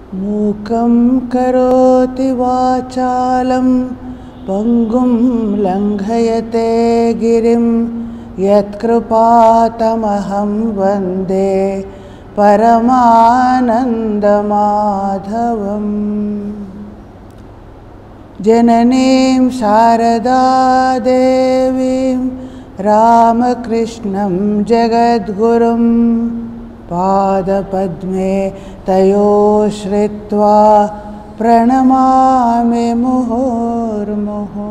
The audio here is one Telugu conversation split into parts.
మూకం కరోతి వాచాలం పంగుం లంఘయతే గిరిం యత్కృపాతమహం వందే పరమానందమాధవం जननीं शारदादेवीं रामकृष्णं जगद्गुरुं पादपद्मे तयो श्रित्वा प्रणमामि मुहुर्मुहुः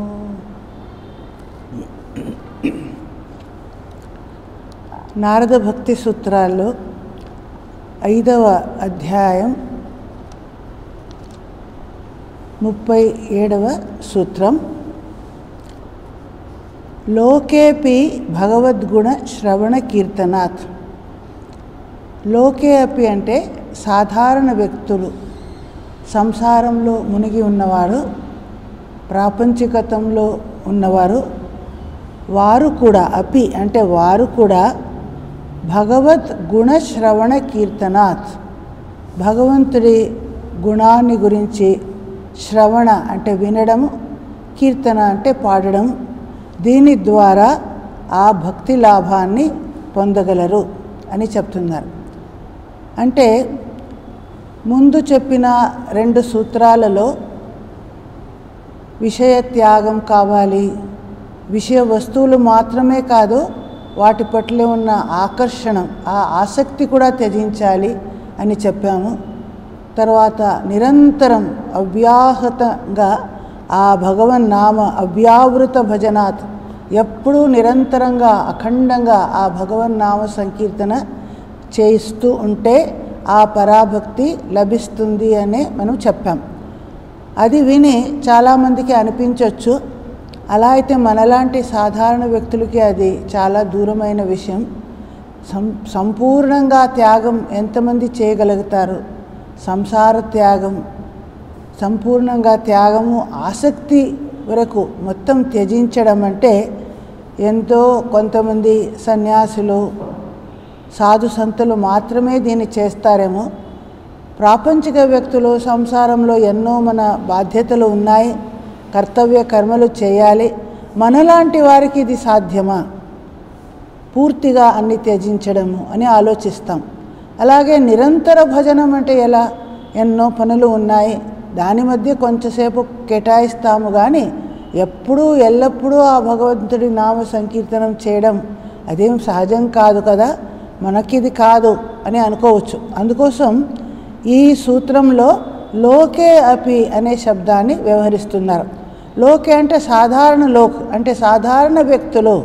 నారద భక్తి సూత్రాల్లో ఐదవ అధ్యాయం ముప్పై ఏడవ సూత్రం లోకేపి భగవద్గుణ శ్రవణ కీర్తనాత్ లోకే అపి అంటే సాధారణ వ్యక్తులు సంసారంలో మునిగి ఉన్నవారు ప్రాపంచికతంలో ఉన్నవారు వారు కూడా అపి అంటే వారు కూడా భగవద్ గుణ శ్రవణ కీర్తనాత్ భగవంతుడి గుణాన్ని గురించి శ్రవణ అంటే వినడము కీర్తన అంటే పాడడం దీని ద్వారా ఆ భక్తి లాభాన్ని పొందగలరు అని చెప్తున్నారు అంటే ముందు చెప్పిన రెండు సూత్రాలలో విషయ త్యాగం కావాలి విషయ వస్తువులు మాత్రమే కాదు వాటి పట్ల ఉన్న ఆకర్షణం ఆ ఆసక్తి కూడా త్యజించాలి అని చెప్పాము తర్వాత నిరంతరం అవ్యాహతంగా ఆ భగవన్ నామ అవ్యావృత భజనాత్ ఎప్పుడూ నిరంతరంగా అఖండంగా ఆ భగవన్ నామ సంకీర్తన చేయిస్తూ ఉంటే ఆ పరాభక్తి లభిస్తుంది అని మనం చెప్పాం అది విని చాలామందికి అనిపించవచ్చు అలా అయితే మనలాంటి సాధారణ వ్యక్తులకి అది చాలా దూరమైన విషయం సం సంపూర్ణంగా త్యాగం ఎంతమంది చేయగలుగుతారు సంసార త్యాగం సంపూర్ణంగా త్యాగము ఆసక్తి వరకు మొత్తం త్యజించడం అంటే ఎంతో కొంతమంది సన్యాసులు సాధు సంతులు మాత్రమే దీన్ని చేస్తారేమో ప్రాపంచిక వ్యక్తులు సంసారంలో ఎన్నో మన బాధ్యతలు ఉన్నాయి కర్తవ్య కర్మలు చేయాలి మనలాంటి వారికి ఇది సాధ్యమా పూర్తిగా అన్ని త్యజించడము అని ఆలోచిస్తాం అలాగే నిరంతర భజనం అంటే ఎలా ఎన్నో పనులు ఉన్నాయి దాని మధ్య కొంచెంసేపు కేటాయిస్తాము కానీ ఎప్పుడూ ఎల్లప్పుడూ ఆ భగవంతుడి నామ సంకీర్తనం చేయడం అదేం సహజం కాదు కదా మనకిది కాదు అని అనుకోవచ్చు అందుకోసం ఈ సూత్రంలో లోకే అపి అనే శబ్దాన్ని వ్యవహరిస్తున్నారు లోకే అంటే సాధారణ లోక్ అంటే సాధారణ వ్యక్తులు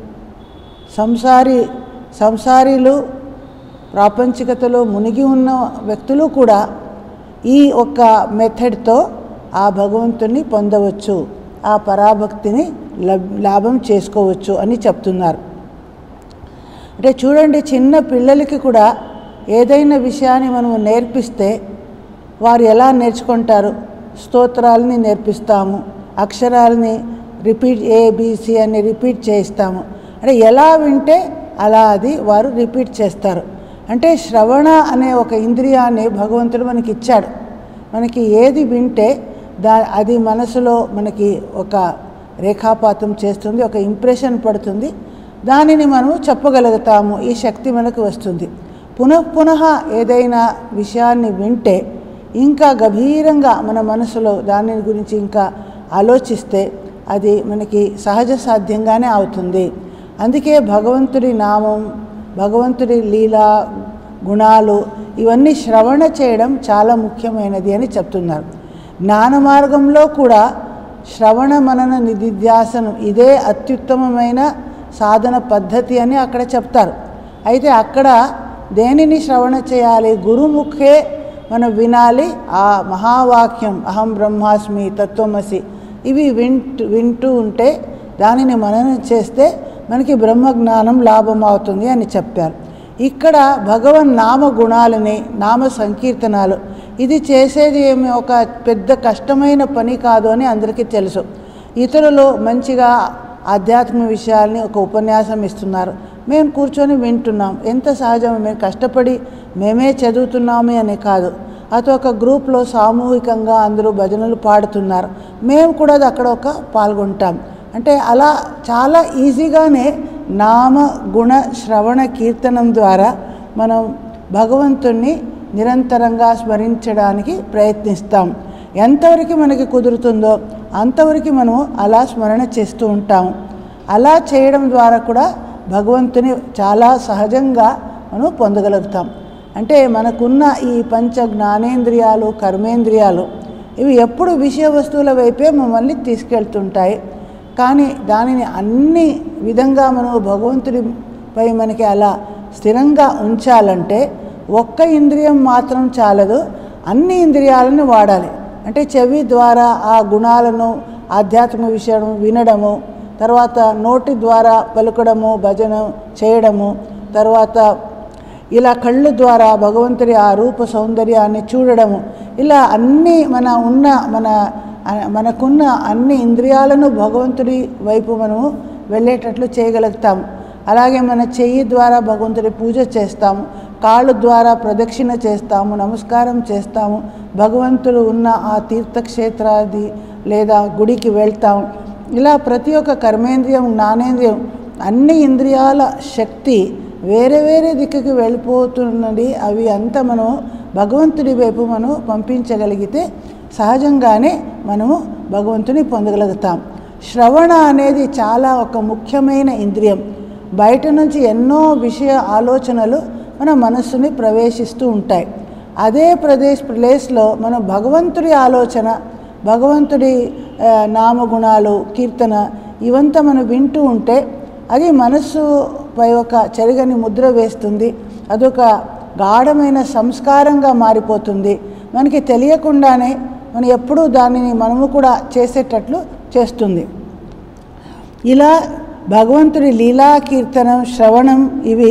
సంసారి సంసారీలు ప్రాపంచికతలో మునిగి ఉన్న వ్యక్తులు కూడా ఈ ఒక్క మెథడ్తో ఆ భగవంతుని పొందవచ్చు ఆ పరాభక్తిని లాభం చేసుకోవచ్చు అని చెప్తున్నారు అంటే చూడండి చిన్న పిల్లలకి కూడా ఏదైనా విషయాన్ని మనం నేర్పిస్తే వారు ఎలా నేర్చుకుంటారు స్తోత్రాలని నేర్పిస్తాము అక్షరాలని రిపీట్ ఏబిసి అని రిపీట్ చేయిస్తాము అంటే ఎలా వింటే అలా అది వారు రిపీట్ చేస్తారు అంటే శ్రవణ అనే ఒక ఇంద్రియాన్ని భగవంతుడు మనకి ఇచ్చాడు మనకి ఏది వింటే దా అది మనసులో మనకి ఒక రేఖాపాతం చేస్తుంది ఒక ఇంప్రెషన్ పడుతుంది దానిని మనం చెప్పగలుగుతాము ఈ శక్తి మనకు వస్తుంది పునః పునః ఏదైనా విషయాన్ని వింటే ఇంకా గభీరంగా మన మనసులో దాని గురించి ఇంకా ఆలోచిస్తే అది మనకి సహజ సాధ్యంగానే అవుతుంది అందుకే భగవంతుడి నామం భగవంతుడి లీలా గుణాలు ఇవన్నీ శ్రవణ చేయడం చాలా ముఖ్యమైనది అని చెప్తున్నారు జ్ఞాన మార్గంలో కూడా శ్రవణ మనన నిధిధ్యాసనం ఇదే అత్యుత్తమమైన సాధన పద్ధతి అని అక్కడ చెప్తారు అయితే అక్కడ దేనిని శ్రవణ చేయాలి గురుముఖే మనం వినాలి ఆ మహావాక్యం అహం బ్రహ్మాస్మి తత్వమసి ఇవి వింటూ వింటూ ఉంటే దానిని మననం చేస్తే మనకి బ్రహ్మజ్ఞానం లాభం అవుతుంది అని చెప్పారు ఇక్కడ భగవన్ నామ గుణాలని నామ సంకీర్తనాలు ఇది చేసేది ఏమి ఒక పెద్ద కష్టమైన పని కాదు అని అందరికీ తెలుసు ఇతరులు మంచిగా ఆధ్యాత్మిక విషయాల్ని ఒక ఉపన్యాసం ఇస్తున్నారు మేము కూర్చొని వింటున్నాం ఎంత సహజం మేము కష్టపడి మేమే చదువుతున్నామే అని కాదు అది ఒక గ్రూప్లో సామూహికంగా అందరూ భజనలు పాడుతున్నారు మేము కూడా అది అక్కడ ఒక పాల్గొంటాం అంటే అలా చాలా ఈజీగానే నామ గుణ శ్రవణ కీర్తనం ద్వారా మనం భగవంతుణ్ణి నిరంతరంగా స్మరించడానికి ప్రయత్నిస్తాం ఎంతవరకు మనకి కుదురుతుందో అంతవరకు మనం అలా స్మరణ చేస్తూ ఉంటాం అలా చేయడం ద్వారా కూడా భగవంతుని చాలా సహజంగా మనం పొందగలుగుతాం అంటే మనకున్న ఈ పంచ జ్ఞానేంద్రియాలు కర్మేంద్రియాలు ఇవి ఎప్పుడు విషయ వస్తువుల వైపే మమ్మల్ని తీసుకెళ్తుంటాయి కానీ దానిని అన్ని విధంగా మనం భగవంతుడిపై మనకి అలా స్థిరంగా ఉంచాలంటే ఒక్క ఇంద్రియం మాత్రం చాలదు అన్ని ఇంద్రియాలను వాడాలి అంటే చెవి ద్వారా ఆ గుణాలను ఆధ్యాత్మిక విషయం వినడము తర్వాత నోటి ద్వారా పలుకడము భజన చేయడము తర్వాత ఇలా కళ్ళు ద్వారా భగవంతుడి ఆ రూప సౌందర్యాన్ని చూడడము ఇలా అన్ని మన ఉన్న మన మనకున్న అన్ని ఇంద్రియాలను భగవంతుడి వైపు మనము వెళ్ళేటట్లు చేయగలుగుతాము అలాగే మన చెయ్యి ద్వారా భగవంతుడి పూజ చేస్తాము కాళ్ళు ద్వారా ప్రదక్షిణ చేస్తాము నమస్కారం చేస్తాము భగవంతుడు ఉన్న ఆ తీర్థక్షేత్రాది లేదా గుడికి వెళ్తాము ఇలా ప్రతి ఒక్క కర్మేంద్రియం జ్ఞానేంద్రియం అన్ని ఇంద్రియాల శక్తి వేరే వేరే దిక్కుకి వెళ్ళిపోతున్నది అవి అంతా మనం భగవంతుడి వైపు మనం పంపించగలిగితే సహజంగానే మనము భగవంతుని పొందగలుగుతాం శ్రవణ అనేది చాలా ఒక ముఖ్యమైన ఇంద్రియం బయట నుంచి ఎన్నో విషయ ఆలోచనలు మన మనస్సుని ప్రవేశిస్తూ ఉంటాయి అదే ప్రదేశ్ ప్లేస్లో మనం భగవంతుడి ఆలోచన భగవంతుడి ఆ, నామగుణాలు కీర్తన ఇవంతా మనం వింటూ ఉంటే అది మనస్సుపై ఒక చెరగని ముద్ర వేస్తుంది అదొక గాఢమైన సంస్కారంగా మారిపోతుంది మనకి తెలియకుండానే మనం ఎప్పుడూ దానిని మనము కూడా చేసేటట్లు చేస్తుంది ఇలా భగవంతుడి లీలా కీర్తనం శ్రవణం ఇవి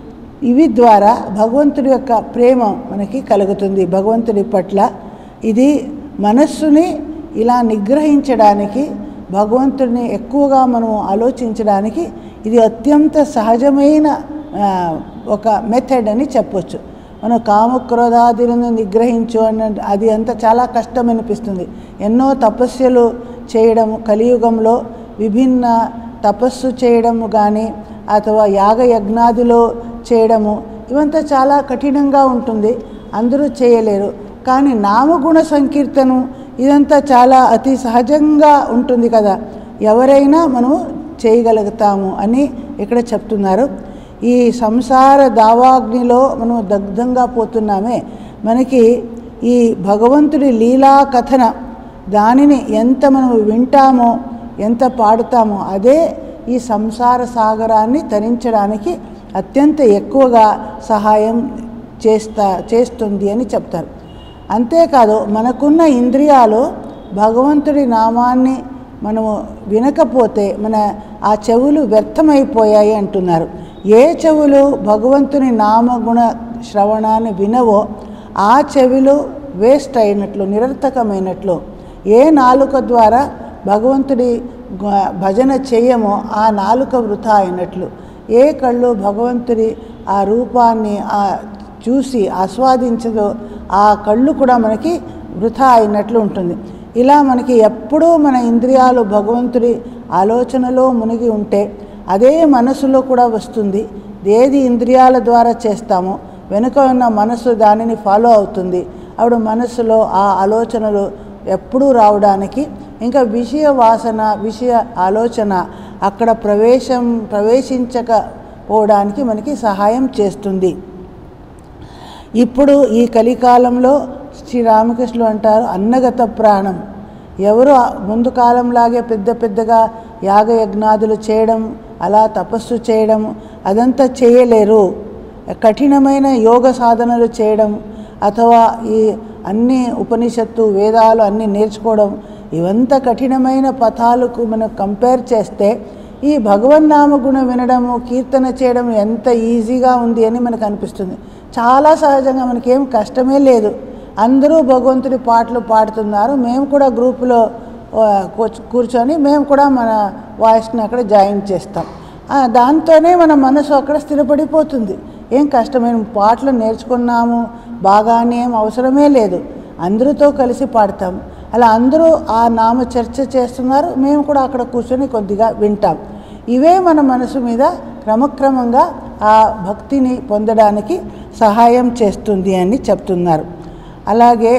ఇవి ద్వారా భగవంతుడి యొక్క ప్రేమ మనకి కలుగుతుంది భగవంతుడి పట్ల ఇది మనస్సుని ఇలా నిగ్రహించడానికి భగవంతుడిని ఎక్కువగా మనం ఆలోచించడానికి ఇది అత్యంత సహజమైన ఆ, ఒక మెథడ్ అని చెప్పొచ్చు మనం కామక్రోధాదులను నిగ్రహించు అన్న అది అంత చాలా కష్టం అనిపిస్తుంది ఎన్నో తపస్సులు చేయడం కలియుగంలో విభిన్న తపస్సు చేయడము కానీ అథవా యాగయజ్ఞాదిలో చేయడము ఇవంతా చాలా కఠినంగా ఉంటుంది అందరూ చేయలేరు కానీ నామగుణ సంకీర్తనం ఇదంతా చాలా అతి సహజంగా ఉంటుంది కదా ఎవరైనా మనము చేయగలుగుతాము అని ఇక్కడ చెప్తున్నారు ఈ సంసార దావాగ్నిలో మనం దగ్ధంగా పోతున్నామే మనకి ఈ భగవంతుడి లీలా కథన దానిని ఎంత మనం వింటామో ఎంత పాడుతామో అదే ఈ సంసార సాగరాన్ని తరించడానికి అత్యంత ఎక్కువగా సహాయం చేస్తా చేస్తుంది అని చెప్తారు అంతేకాదు మనకున్న ఇంద్రియాలు భగవంతుడి నామాన్ని మనము వినకపోతే మన ఆ చెవులు వ్యర్థమైపోయాయి అంటున్నారు ఏ చెవులు భగవంతుని నామగుణ శ్రవణాన్ని వినవో ఆ చెవిలు వేస్ట్ అయినట్లు నిరర్థకమైనట్లు ఏ నాలుక ద్వారా భగవంతుడి గు- భజన చేయమో ఆ నాలుక వృథా అయినట్లు ఏ కళ్ళు భగవంతుడి ఆ రూపాన్ని ఆ చూసి ఆస్వాదించదో ఆ కళ్ళు కూడా మనకి వృథా అయినట్లు ఉంటుంది ఇలా మనకి ఎప్పుడూ మన ఇంద్రియాలు భగవంతుడి ఆలోచనలో మునిగి ఉంటే అదే మనసులో కూడా వస్తుంది ఏది ఇంద్రియాల ద్వారా చేస్తామో వెనుక ఉన్న మనసు దానిని ఫాలో అవుతుంది అప్పుడు మనసులో ఆ ఆలోచనలు ఎప్పుడూ రావడానికి ఇంకా విషయ వాసన విషయ ఆలోచన అక్కడ ప్రవేశం ప్రవేశించకపోవడానికి మనకి సహాయం చేస్తుంది ఇప్పుడు ఈ కలికాలంలో శ్రీరామకృష్ణులు అంటారు అన్నగత ప్రాణం ఎవరు ముందు కాలంలాగే పెద్ద పెద్దగా యాగయజ్ఞాదులు చేయడం అలా తపస్సు చేయడం అదంతా చేయలేరు కఠినమైన యోగ సాధనలు చేయడం అథవా ఈ అన్ని ఉపనిషత్తు వేదాలు అన్నీ నేర్చుకోవడం ఇవంతా కఠినమైన పథాలకు మనం కంపేర్ చేస్తే ఈ భగవన్నామగుణ వినడము కీర్తన చేయడం ఎంత ఈజీగా ఉంది అని మనకు అనిపిస్తుంది చాలా సహజంగా మనకేం కష్టమే లేదు అందరూ భగవంతుడి పాటలు పాడుతున్నారు మేము కూడా గ్రూపులో ఆ, కూర్చు- కూర్చొని మేము కూడా మన వాయిస్ని అక్కడ జాయిన్ చేస్తాం ఆ, దాంతోనే మన మనసు అక్కడ స్థిరపడిపోతుంది ఏం కష్టమైన పాటలు నేర్చుకున్నాము బాగానే ఏం అవసరమే లేదు అందరితో కలిసి పాడతాం అలా అందరూ ఆ నామ చర్చ చేస్తున్నారు మేము కూడా అక్కడ కూర్చొని కొద్దిగా వింటాం ఇవే మన మనసు మీద క్రమక్రమంగా ఆ భక్తిని పొందడానికి సహాయం చేస్తుంది అని చెప్తున్నారు అలాగే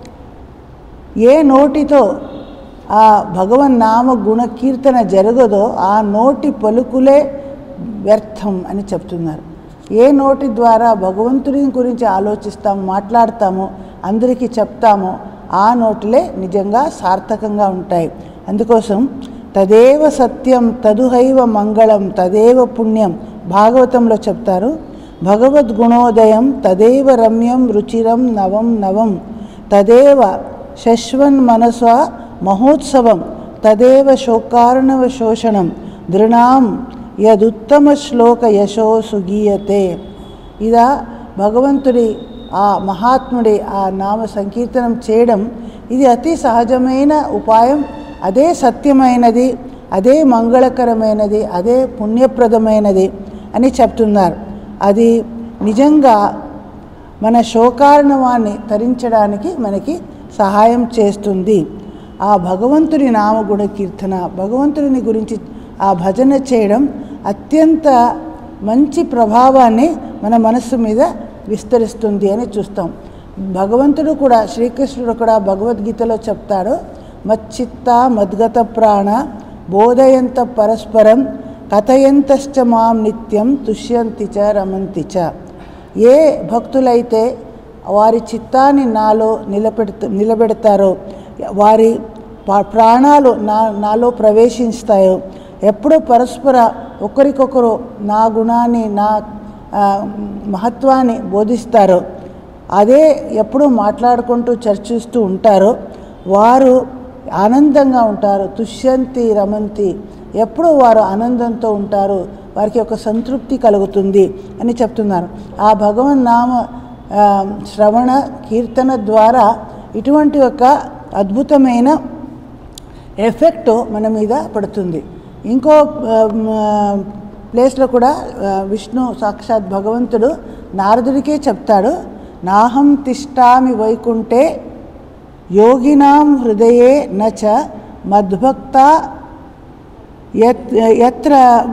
ఏ నోటితో ఆ భగవన్ నామ గుణ కీర్తన జరగదో ఆ నోటి పలుకులే వ్యర్థం అని చెప్తున్నారు ఏ నోటి ద్వారా భగవంతుని గురించి ఆలోచిస్తాము మాట్లాడతామో అందరికీ చెప్తామో ఆ నోటిలే నిజంగా సార్థకంగా ఉంటాయి అందుకోసం తదేవ సత్యం తదుహైవ మంగళం తదేవ పుణ్యం భాగవతంలో చెప్తారు భగవద్గుణోదయం తదేవ రమ్యం రుచిరం నవం నవం తదేవ శశ్వన్ మనస మహోత్సవం తదేవ శోకార్ణవ శోషణం దృణాం యదుత్తమ శ్లోక యశో సుగీయతే ఇదా భగవంతుడి ఆ మహాత్ముడి ఆ నామ సంకీర్తనం చేయడం ఇది అతి సహజమైన ఉపాయం అదే సత్యమైనది అదే మంగళకరమైనది అదే పుణ్యప్రదమైనది అని చెప్తున్నారు అది నిజంగా మన శోకార్ణవాన్ని తరించడానికి మనకి సహాయం చేస్తుంది ఆ భగవంతుని నామగుణ కీర్తన భగవంతుని గురించి ఆ భజన చేయడం అత్యంత మంచి ప్రభావాన్ని మన మనస్సు మీద విస్తరిస్తుంది అని చూస్తాం భగవంతుడు కూడా శ్రీకృష్ణుడు కూడా భగవద్గీతలో చెప్తాడు మచ్చిత్త మద్గత ప్రాణ బోధయంత పరస్పరం కథయంతశ్చ మాం నిత్యం తుష్యంతి చ రమంతి చ ఏ భక్తులైతే వారి చిత్తాన్ని నాలో నిలబెడత నిలబెడతారో వారి పా- ప్రాణాలు నా నాలో ప్రవేశిస్తాయో ఎప్పుడు పరస్పర ఒకరికొకరు నా గుణాన్ని నా ఆ, మహత్వాన్ని బోధిస్తారో అదే ఎప్పుడు మాట్లాడుకుంటూ చర్చిస్తూ ఉంటారో వారు ఆనందంగా ఉంటారు తుష్యంతి రమంతి ఎప్పుడు వారు ఆనందంతో ఉంటారు వారికి ఒక సంతృప్తి కలుగుతుంది అని చెప్తున్నారు ఆ భగవన్ నామ ఆ, శ్రవణ కీర్తన ద్వారా ఇటువంటి ఒక అద్భుతమైన ఎఫెక్ట్ మన మీద పడుతుంది ఇంకో ఆ, మ, ప్లేస్లో కూడా ఆ, విష్ణు సాక్షాత్ భగవంతుడు నారదుడికే చెప్తాడు నాహం తిష్టామి వైకుంఠే యోగినాం హృదయే నచ మద్భక్త యత్ యత్ర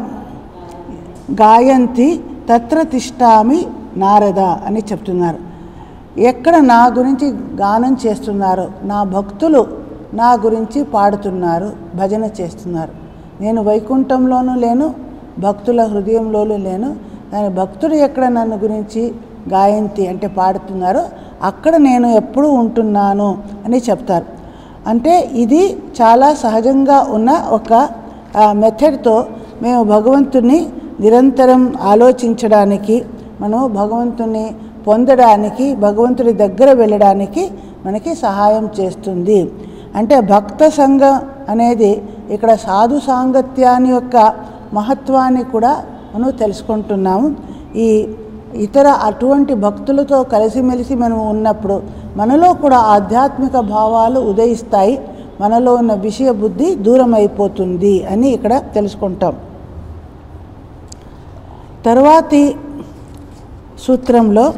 గాయంతి తత్ర తిష్టామి నారద అని చెప్తున్నారు ఎక్కడ నా గురించి గానం చేస్తున్నారు నా భక్తులు నా గురించి పాడుతున్నారు భజన చేస్తున్నారు నేను వైకుంఠంలోనూ లేను భక్తుల హృదయంలోనూ లేను కానీ భక్తుడు ఎక్కడ నన్ను గురించి గాయంతి అంటే పాడుతున్నారో అక్కడ నేను ఎప్పుడూ ఉంటున్నాను అని చెప్తారు అంటే ఇది చాలా సహజంగా ఉన్న ఒక ఆ, మెథడ్తో మేము భగవంతుని నిరంతరం ఆలోచించడానికి మనం భగవంతుని పొందడానికి భగవంతుడి దగ్గర వెళ్ళడానికి మనకి సహాయం చేస్తుంది అంటే భక్త సంఘం అనేది ఇక్కడ సాధు సాంగత్యాన్ని యొక్క మహత్వాన్ని కూడా మనం తెలుసుకుంటున్నాము ఈ ఇతర అటువంటి భక్తులతో కలిసిమెలిసి మనం ఉన్నప్పుడు మనలో కూడా ఆధ్యాత్మిక భావాలు ఉదయిస్తాయి మనలో ఉన్న విషయ బుద్ధి దూరం అయిపోతుంది అని ఇక్కడ తెలుసుకుంటాం తర్వాతి సూత్రంలో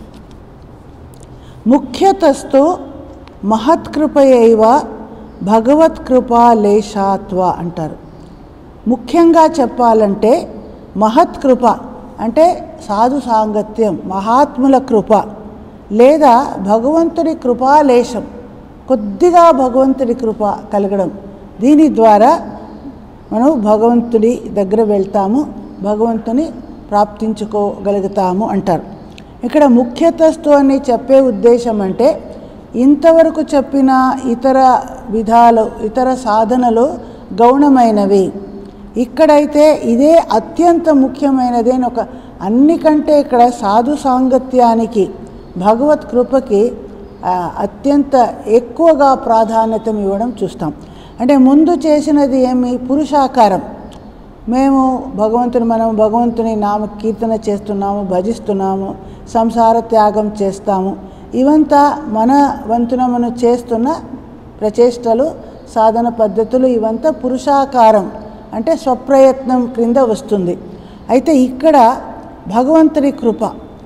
ముఖ్యతస్తు మహత్కృపయైవ భగవత్కృపాలేశాత్వ అంటారు ముఖ్యంగా చెప్పాలంటే మహత్కృప అంటే సాధు సాంగత్యం మహాత్ముల కృప లేదా భగవంతుడి కృపాలేశం కొద్దిగా భగవంతుడి కృప కలగడం దీని ద్వారా మనం భగవంతుడి దగ్గర వెళ్తాము భగవంతుని ప్రాప్తించుకోగలుగుతాము అంటారు ఇక్కడ ముఖ్యతస్తు అని చెప్పే ఉద్దేశం అంటే ఇంతవరకు చెప్పిన ఇతర విధాలు ఇతర సాధనలు గౌణమైనవి ఇక్కడైతే ఇదే అత్యంత ముఖ్యమైనది అని ఒక అన్నికంటే ఇక్కడ సాధు సాంగత్యానికి భగవత్ కృపకి ఆ, అత్యంత ఎక్కువగా ప్రాధాన్యతను ఇవ్వడం చూస్తాం అంటే ముందు చేసినది ఏమి పురుషాకారం మేము భగవంతుని మనం భగవంతుని నామ కీర్తన చేస్తున్నాము భజిస్తున్నాము సంసార త్యాగం చేస్తాము ఇవంతా మన వంతున మనం చేస్తున్న ప్రచేష్టలు సాధన పద్ధతులు ఇవంతా పురుషాకారం అంటే స్వప్రయత్నం క్రింద వస్తుంది అయితే ఇక్కడ భగవంతుని కృప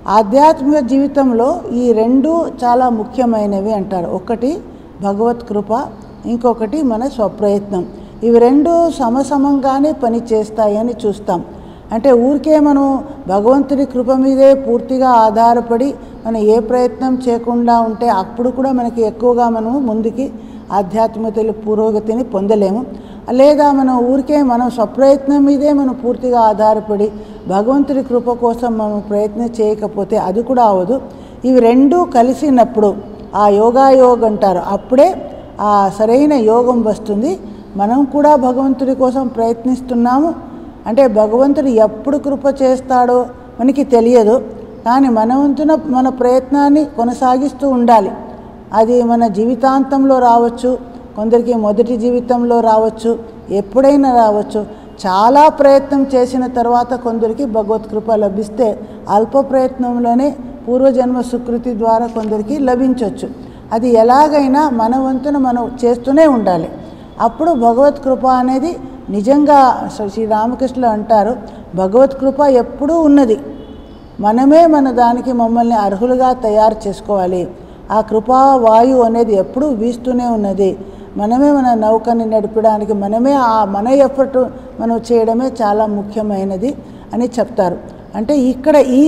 ఆధ్యాత్మిక జీవితంలో ఈ రెండు చాలా ముఖ్యమైనవి అంటారు ఒకటి భగవత్ కృప ఇంకొకటి మన స్వప్రయత్నం ఇవి రెండు సమసమంగానే పనిచేస్తాయని చూస్తాం అంటే ఊరికే మనం భగవంతుడి కృప మీదే పూర్తిగా ఆధారపడి మనం ఏ ప్రయత్నం చేయకుండా ఉంటే అప్పుడు కూడా మనకి ఎక్కువగా మనము ముందుకి ఆధ్యాత్మికతలు పురోగతిని పొందలేము లేదా మనం ఊరికే మనం స్వప్రయత్నం మీదే మనం పూర్తిగా ఆధారపడి భగవంతుడి కృప కోసం మనం ప్రయత్నం చేయకపోతే అది కూడా అవ్వదు ఇవి రెండూ కలిసినప్పుడు ఆ యోగాయోగ్ అంటారు అప్పుడే ఆ సరైన యోగం వస్తుంది మనం కూడా భగవంతుడి కోసం ప్రయత్నిస్తున్నాము అంటే భగవంతుడు ఎప్పుడు కృప చేస్తాడో మనకి తెలియదు కానీ మన వంతున మన ప్రయత్నాన్ని కొనసాగిస్తూ ఉండాలి అది మన జీవితాంతంలో రావచ్చు కొందరికి మొదటి జీవితంలో రావచ్చు ఎప్పుడైనా రావచ్చు చాలా ప్రయత్నం చేసిన తర్వాత కొందరికి భగవత్ కృప లభిస్తే అల్ప ప్రయత్నంలోనే పూర్వజన్మ సుకృతి ద్వారా కొందరికి లభించవచ్చు అది ఎలాగైనా మన వంతున మనం చేస్తూనే ఉండాలి అప్పుడు భగవత్ కృప అనేది నిజంగా శ్రీ రామకృష్ణులు అంటారు భగవత్ కృప ఎప్పుడూ ఉన్నది మనమే మన దానికి మమ్మల్ని అర్హులుగా తయారు చేసుకోవాలి ఆ కృపా వాయువు అనేది ఎప్పుడూ వీస్తూనే ఉన్నది మనమే మన నౌకని నడపడానికి మనమే ఆ మన ఎఫర్ట్ మనం చేయడమే చాలా ముఖ్యమైనది అని చెప్తారు అంటే ఇక్కడ ఈ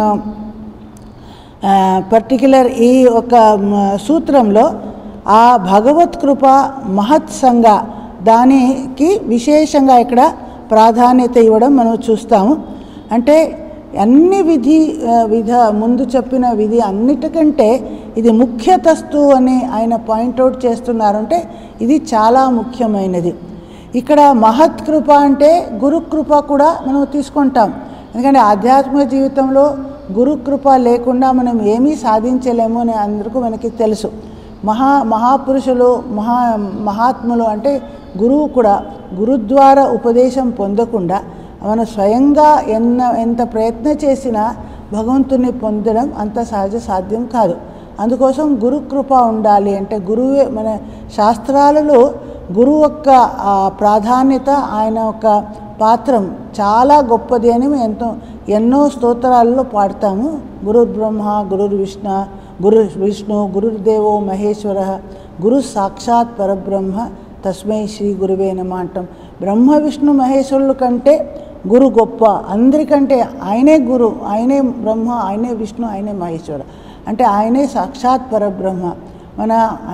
పర్టిక్యులర్ ఈ ఒక సూత్రంలో ఆ భగవత్ కృప మహత్సంగా దానికి విశేషంగా ఇక్కడ ప్రాధాన్యత ఇవ్వడం మనం చూస్తాము అంటే అన్ని విధి విధ ముందు చెప్పిన విధి అన్నిటికంటే ఇది ముఖ్యతస్తు అని ఆయన పాయింట్అవుట్ చేస్తున్నారంటే ఇది చాలా ముఖ్యమైనది ఇక్కడ మహత్ కృప అంటే గురుకృప కూడా మనం తీసుకుంటాం ఎందుకంటే ఆధ్యాత్మిక జీవితంలో గురుకృప లేకుండా మనం ఏమీ సాధించలేము అని అందరికీ మనకి తెలుసు మహా మహాపురుషులు మహా మహాత్ములు అంటే గురువు కూడా గురుద్వార ఉపదేశం పొందకుండా మనం స్వయంగా ఎన్న ఎంత ప్రయత్నం చేసినా భగవంతుని పొందడం అంత సహజ సాధ్యం కాదు అందుకోసం గురుకృప ఉండాలి అంటే గురువే మన శాస్త్రాలలో గురువు యొక్క ప్రాధాన్యత ఆయన యొక్క పాత్రం చాలా గొప్పది అని మేము ఎంతో ఎన్నో స్తోత్రాలలో పాడతాము గురు బ్రహ్మ గురు విష్ణు గురు విష్ణు గురుదేవో మహేశ్వర గురు సాక్షాత్ పరబ్రహ్మ తస్మై శ్రీ గురువే నమ అంటాం బ్రహ్మ విష్ణు మహేశ్వరుల కంటే గురు గొప్ప అందరికంటే ఆయనే గురు ఆయనే బ్రహ్మ ఆయనే విష్ణు ఆయనే మహేశ్వర అంటే ఆయనే సాక్షాత్ పరబ్రహ్మ మన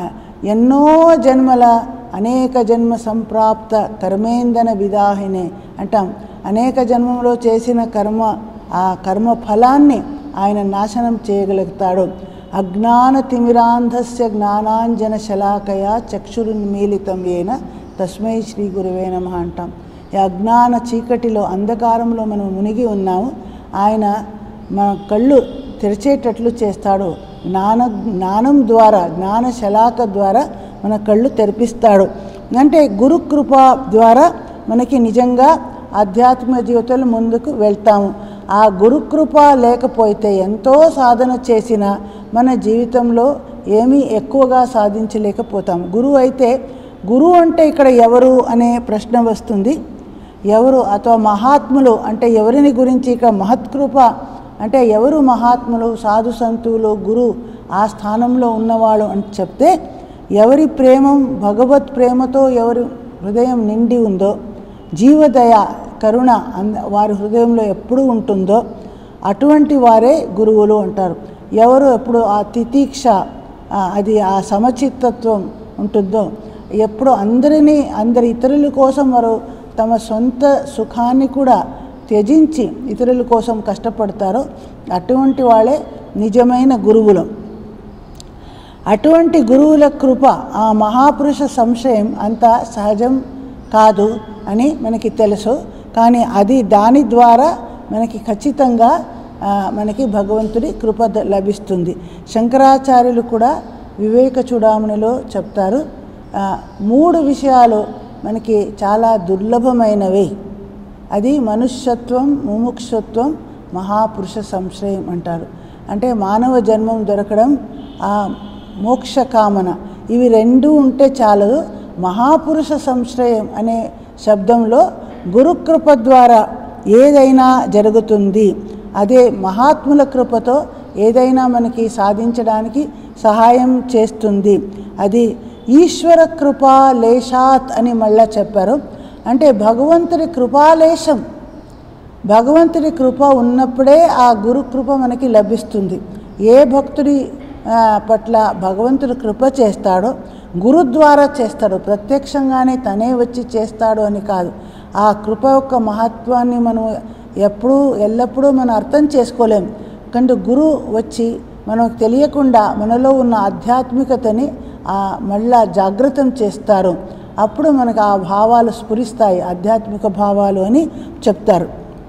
ఎన్నో జన్మల అనేక జన్మ సంప్రాప్త కర్మేందన విదాహినే అంటాం అనేక జన్మంలో చేసిన కర్మ ఆ కర్మ ఫలాన్ని ఆయన నాశనం చేయగలుగుతాడు అజ్ఞాన తిమిరాంధస్య జ్ఞానాంజన శలాకయ చక్షురున్మీలితం ఏన తస్మై శ్రీ గురువే నమ అంటాం ఈ అజ్ఞాన చీకటిలో అంధకారంలో మనం మునిగి ఉన్నాము ఆయన మన కళ్ళు తెరిచేటట్లు చేస్తాడు జ్ఞాన జ్ఞానం ద్వారా జ్ఞాన శలాక ద్వారా మన కళ్ళు తెరిపిస్తాడు అంటే గురుకృప ద్వారా మనకి నిజంగా ఆధ్యాత్మిక జీవితంలో ముందుకు వెళ్తాము ఆ గురుకృప లేకపోతే ఎంతో సాధన చేసిన మన జీవితంలో ఏమీ ఎక్కువగా సాధించలేకపోతాం గురువు అయితే గురువు అంటే ఇక్కడ ఎవరు అనే ప్రశ్న వస్తుంది ఎవరు అథవా మహాత్ములు అంటే ఎవరిని గురించి ఇక్కడ మహత్కృప అంటే ఎవరు మహాత్ములు సాధు సంతులు గురు ఆ స్థానంలో ఉన్నవాళ్ళు అని చెప్తే ఎవరి ప్రేమం భగవత్ ప్రేమతో ఎవరి హృదయం నిండి ఉందో జీవదయ కరుణ అంద వారి హృదయంలో ఎప్పుడు ఉంటుందో అటువంటి వారే గురువులు అంటారు ఎవరు ఎప్పుడు ఆ తితీక్ష అది ఆ సమచిత్తత్వం ఉంటుందో ఎప్పుడు అందరినీ అందరి ఇతరుల కోసం వారు తమ సొంత సుఖాన్ని కూడా త్యజించి ఇతరుల కోసం కష్టపడతారో అటువంటి వాళ్ళే నిజమైన గురువులు అటువంటి గురువుల కృప ఆ మహాపురుష సంశయం అంత సహజం కాదు అని మనకి తెలుసు కానీ అది దాని ద్వారా మనకి ఖచ్చితంగా మనకి భగవంతుడి కృప లభిస్తుంది శంకరాచార్యులు కూడా వివేక చూడామణిలో చెప్తారు మూడు విషయాలు మనకి చాలా దుర్లభమైనవి అది మనుష్యత్వం ముముక్షత్వం మహాపురుష సంశయం అంటారు అంటే మానవ జన్మం దొరకడం ఆ మోక్ష కామన ఇవి రెండు ఉంటే చాలదు మహాపురుష సంశ్రయం అనే శబ్దంలో గురుకృప ద్వారా ఏదైనా జరుగుతుంది అదే మహాత్ముల కృపతో ఏదైనా మనకి సాధించడానికి సహాయం చేస్తుంది అది ఈశ్వర కృపా లేశాత్ అని మళ్ళా చెప్పారు అంటే భగవంతుడి కృపాలేశం భగవంతుడి కృప ఉన్నప్పుడే ఆ గురు కృప మనకి లభిస్తుంది ఏ భక్తుడి ఆ, పట్ల భగవంతుడు కృప చేస్తాడో గురు ద్వారా చేస్తాడు ప్రత్యక్షంగానే తనే వచ్చి చేస్తాడు అని కాదు ఆ కృప యొక్క మహత్వాన్ని మనం ఎప్పుడూ ఎల్లప్పుడూ మనం అర్థం చేసుకోలేం కానీ గురు వచ్చి మనకు తెలియకుండా మనలో ఉన్న ఆధ్యాత్మికతని ఆ మళ్ళా జాగృతం చేస్తారు అప్పుడు మనకు ఆ భావాలు స్ఫురిస్తాయి ఆధ్యాత్మిక భావాలు అని చెప్తారు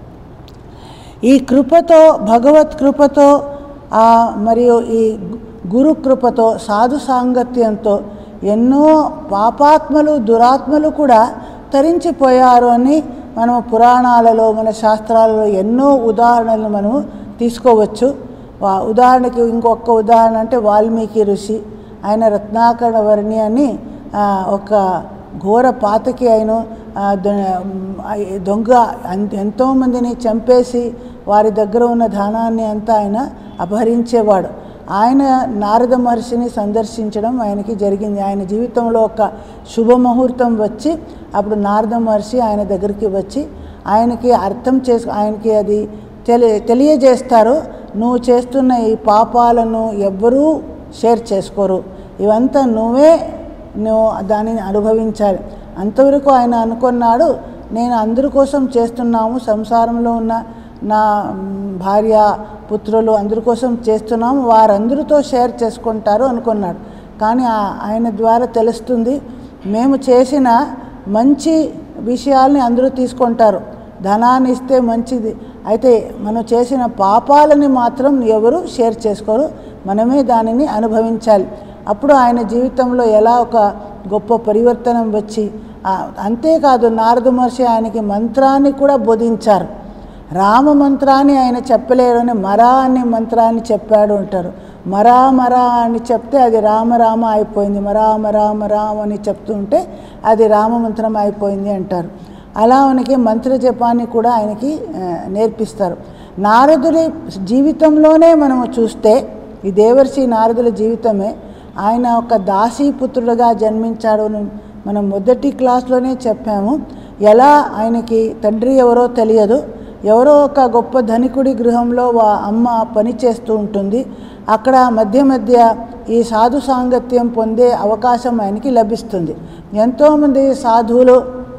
ఈ కృపతో భగవత్ కృపతో ఆ మరియు ఈ గు- గురు కృపతో సాధు సాంగత్యంతో ఎన్నో పాపాత్మలు దురాత్మలు కూడా తరించిపోయారు అని మనం పురాణాలలో మన శాస్త్రాలలో ఎన్నో ఉదాహరణలు మనము తీసుకోవచ్చు వా- ఉదాహరణకి ఇంకొక ఉదాహరణ అంటే వాల్మీకి ఋషి ఆయన రత్నాకర వర్ణి అని ఆ, ఒక ఘోర పాతకి ఆయన ఆ, దొ- ఆ, దొంగ అన్- ఎంతోమందిని చంపేసి వారి దగ్గర ఉన్న ధనాన్ని అంతా ఆయన అపహరించేవాడు ఆయన నారద మహర్షిని సందర్శించడం ఆయనకి జరిగింది ఆయన జీవితంలో ఒక శుభముహూర్తం వచ్చి అప్పుడు నారద మహర్షి ఆయన దగ్గరికి వచ్చి ఆయనకి అర్థం చేసు ఆయనకి అది తెలి తెలియజేస్తారు నువ్వు చేస్తున్న ఈ పాపాలను ఎవ్వరూ షేర్ చేసుకోరు ఇవంతా నువ్వే నువ్వు దానిని అనుభవించాలి అంతవరకు ఆయన అనుకున్నాడు నేను అందరి కోసం చేస్తున్నాము సంసారంలో ఉన్న నా మ్, భార్య పుత్రులు అందరి కోసం చేస్తున్నాము వారందరితో షేర్ చేసుకుంటారు అనుకున్నాడు కానీ ఆ- ఆయన ద్వారా తెలుస్తుంది మేము చేసిన మంచి విషయాల్ని అందరూ తీసుకుంటారు ధనాన్ని ఇస్తే మంచిది అయితే మనం చేసిన పాపాలని మాత్రం ఎవరు షేర్ చేసుకోరు మనమే దానిని అనుభవించాలి అప్పుడు ఆయన జీవితంలో ఎలా ఒక గొప్ప పరివర్తనం వచ్చి ఆ, అంతేకాదు నారద మహర్షి ఆయనకి మంత్రాన్ని కూడా బోధించారు రామ మంత్రాన్ని ఆయన చెప్పలేరు అని మరా అనే మంత్రాన్ని చెప్పాడు అంటారు మరా మరా అని చెప్తే అది రామ రామ అయిపోయింది మరామ రామ రామ అని చెప్తుంటే అది రామ మంత్రం అయిపోయింది అంటారు అలా మనకి మంత్ర జపాన్ని కూడా ఆయనకి ఆ, నేర్పిస్తారు నారదుడి జీవితంలోనే మనము చూస్తే ఈ దేవర్షి నారదుల జీవితమే ఆయన ఒక దాసీపుత్రుడుగా జన్మించాడు అని మనం మొదటి క్లాస్లోనే చెప్పాము ఎలా ఆయనకి తండ్రి ఎవరో తెలియదు ఎవరో ఒక గొప్ప ధనికుడి గృహంలో వా అమ్మ పని చేస్తూ ఉంటుంది అక్కడ మధ్య మధ్య ఈ సాధు సాంగత్యం పొందే అవకాశం ఆయనకి లభిస్తుంది ఎంతోమంది సాధువులు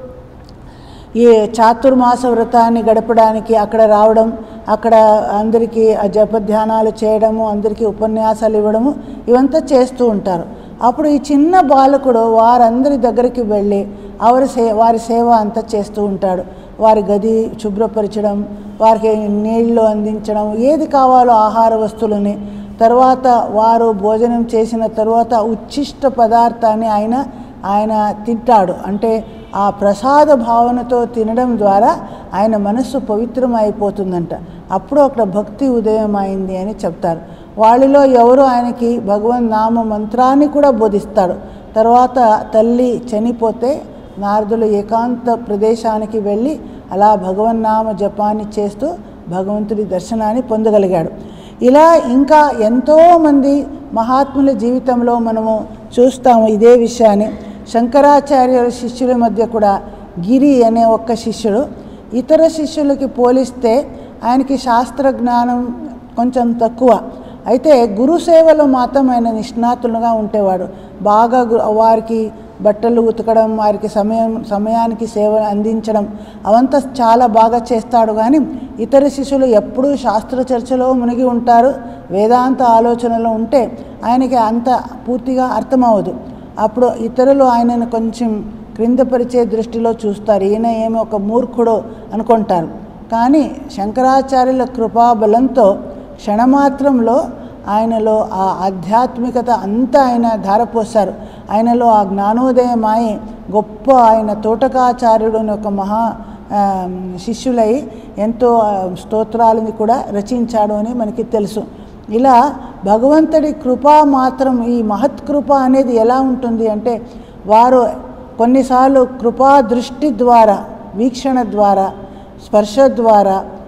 ఈ చాతుర్మాస వ్రతాన్ని గడపడానికి అక్కడ రావడం అక్కడ అందరికీ ఆ జపధ్యానాలు చేయడము అందరికీ ఉపన్యాసాలు ఇవ్వడము ఇవంతా చేస్తూ ఉంటారు అప్పుడు ఈ చిన్న బాలకుడు వారందరి దగ్గరికి వెళ్ళి వారి సే వారి సేవ అంతా చేస్తూ ఉంటాడు వారి గది శుభ్రపరచడం వారికి నీళ్లు అందించడం ఏది కావాలో ఆహార వస్తువులని తర్వాత వారు భోజనం చేసిన తర్వాత ఉచ్ఛిష్ట పదార్థాన్ని ఆయన ఆయన తింటాడు అంటే ఆ ప్రసాద భావనతో తినడం ద్వారా ఆయన మనస్సు పవిత్రమైపోతుందంట అప్పుడు అక్కడ భక్తి ఉదయం అయింది అని చెప్తారు వాళ్ళలో ఎవరు ఆయనకి భగవన్ నామ మంత్రాన్ని కూడా బోధిస్తాడు తర్వాత తల్లి చనిపోతే నారదులు ఏకాంత ప్రదేశానికి వెళ్ళి అలా భగవన్నామ జపాన్ని చేస్తూ భగవంతుడి దర్శనాన్ని పొందగలిగాడు ఇలా ఇంకా ఎంతోమంది మహాత్ముల జీవితంలో మనము చూస్తాము ఇదే విషయాన్ని శంకరాచార్యుల శిష్యుల మధ్య కూడా గిరి అనే ఒక్క శిష్యుడు ఇతర శిష్యులకి పోలిస్తే ఆయనకి శాస్త్ర జ్ఞానం కొంచెం తక్కువ అయితే గురు సేవలో మాత్రం ఆయన నిష్ణాతులుగా ఉండేవాడు బాగా గు- వారికి బట్టలు ఉతకడం వారికి సమయం సమయానికి సేవ అందించడం అవంతా చాలా బాగా చేస్తాడు కానీ ఇతర శిష్యులు ఎప్పుడూ శాస్త్ర చర్చలో మునిగి ఉంటారు వేదాంత ఆలోచనలో ఉంటే ఆయనకి అంత పూర్తిగా అర్థమవదు అప్పుడు ఇతరులు ఆయనను కొంచెం క్రిందపరిచే దృష్టిలో చూస్తారు ఈయన ఏమో ఒక మూర్ఖుడు అనుకుంటారు కానీ శంకరాచార్యుల కృపాబలంతో క్షణమాత్రంలో ఆయనలో ఆ ఆధ్యాత్మికత అంతా ఆయన ధారపోశారు ఆయనలో ఆ జ్ఞానోదయమాయి గొప్ప ఆయన తోటకాచార్యుడు అని ఒక మహా ఆ, శిష్యులై ఎంతో ఆ, స్తోత్రాలని కూడా రచించాడు అని మనకి తెలుసు ఇలా భగవంతుడి కృప మాత్రం ఈ మహత్ కృప అనేది ఎలా ఉంటుంది అంటే వారు కొన్నిసార్లు కృపా దృష్టి ద్వారా వీక్షణ ద్వారా స్పర్శ ద్వారా